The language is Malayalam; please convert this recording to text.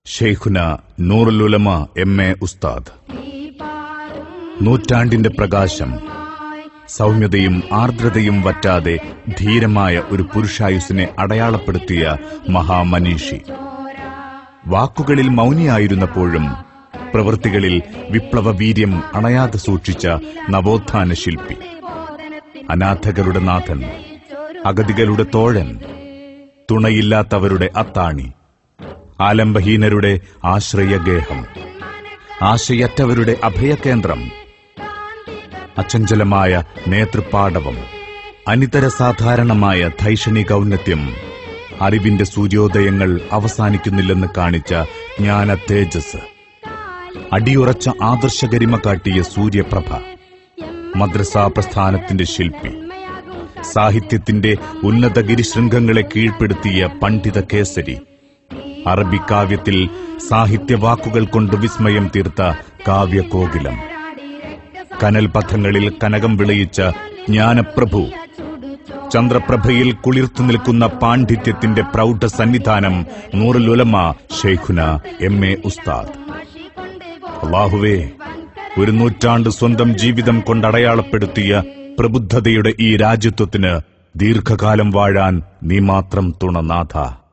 ഷെയ്ഖുന നൂറുലുലമ എം എ ഉസ്താദ് നൂറ്റാണ്ടിന്റെ പ്രകാശം സൗമ്യതയും ആർദ്രതയും വറ്റാതെ ധീരമായ ഒരു പുരുഷായുസിനെ അടയാളപ്പെടുത്തിയ മഹാമനീഷി വാക്കുകളിൽ മൗനിയായിരുന്നപ്പോഴും പ്രവൃത്തികളിൽ വിപ്ലവ വീര്യം അണയാതെ സൂക്ഷിച്ച നവോത്ഥാന ശില്പി അനാഥകളുടെ നാഥൻ അഗതികളുടെ തോഴൻ തുണയില്ലാത്തവരുടെ അത്താണി ആലംബഹീനരുടെ ആശ്രയഗേഹം ആശയറ്റവരുടെ അഭയകേന്ദ്രം അചഞ്ചലമായ നേതൃപാടവം അനിതര സാധാരണമായ ധൈഷണിക ഔന്നത്യം അറിവിന്റെ സൂര്യോദയങ്ങൾ അവസാനിക്കുന്നില്ലെന്ന് കാണിച്ച ജ്ഞാന തേജസ് അടിയുറച്ച ആദർശഗരിമ കാട്ടിയ സൂര്യപ്രഭ മദ്രസാ പ്രസ്ഥാനത്തിന്റെ ശില്പി സാഹിത്യത്തിന്റെ ഉന്നത ഗിരിശൃംഗങ്ങളെ കീഴ്പ്പെടുത്തിയ പണ്ഡിത കേസരി അറബിക്കാവ്യത്തിൽ സാഹിത്യവാക്കുകൾ കൊണ്ട് വിസ്മയം തീർത്ത കാവ്യകോകിലം കനൽപഥങ്ങളിൽ കനകം വിളയിച്ച ജ്ഞാനപ്രഭു ചന്ദ്രപ്രഭയിൽ കുളിർത്തു നിൽക്കുന്ന പാണ്ഡിത്യത്തിന്റെ പ്രൗഢ സന്നിധാനം നൂറുലുലമ ഷെയ്ഖുന എം എ ഉസ്താദ് അള്ളാഹുവേ ഒരു നൂറ്റാണ്ട് സ്വന്തം ജീവിതം കൊണ്ടടയാളപ്പെടുത്തിയ പ്രബുദ്ധതയുടെ ഈ രാജ്യത്വത്തിന് ദീർഘകാലം വാഴാൻ നീ മാത്രം തുണനാഥ